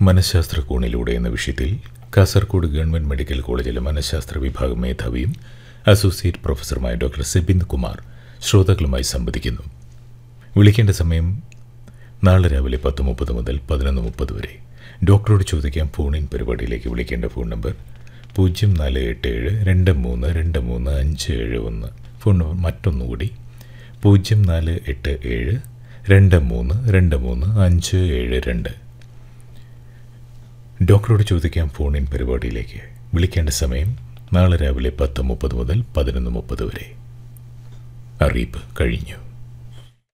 മനഃശാസ്ത്ര കോണിലൂടെ എന്ന വിഷയത്തിൽ കാസർഗോഡ് ഗവൺമെന്റ് മെഡിക്കൽ കോളേജിലെ മനഃശാസ്ത്ര വിഭാഗം മേധാവിയും അസോസിയേറ്റ് പ്രൊഫസറുമായ ഡോക്ടർ സെബിന്ദ് കുമാർ ശ്രോതാക്കളുമായി സംവദിക്കുന്നു വിളിക്കേണ്ട സമയം നാളെ രാവിലെ പത്ത് മുപ്പത് മുതൽ പതിനൊന്ന് മുപ്പത് വരെ ഡോക്ടറോട് ചോദിക്കാം ഫോണിൻ പരിപാടിയിലേക്ക് വിളിക്കേണ്ട ഫോൺ നമ്പർ പൂജ്യം നാല് എട്ട് ഏഴ് രണ്ട് മൂന്ന് രണ്ട് മൂന്ന് അഞ്ച് ഏഴ് ഒന്ന് ഫോൺ നമ്പർ മറ്റൊന്നുകൂടി പൂജ്യം നാല് എട്ട് ഏഴ് രണ്ട് മൂന്ന് രണ്ട് മൂന്ന് അഞ്ച് ഏഴ് രണ്ട് ഡോക്ടറോട് ചോദിക്കാം ഫോണിൻ പരിപാടിയിലേക്ക് വിളിക്കേണ്ട സമയം നാളെ രാവിലെ പത്ത് മുപ്പത് മുതൽ പതിനൊന്ന് മുപ്പത് വരെ അറിയിപ്പ് കഴിഞ്ഞു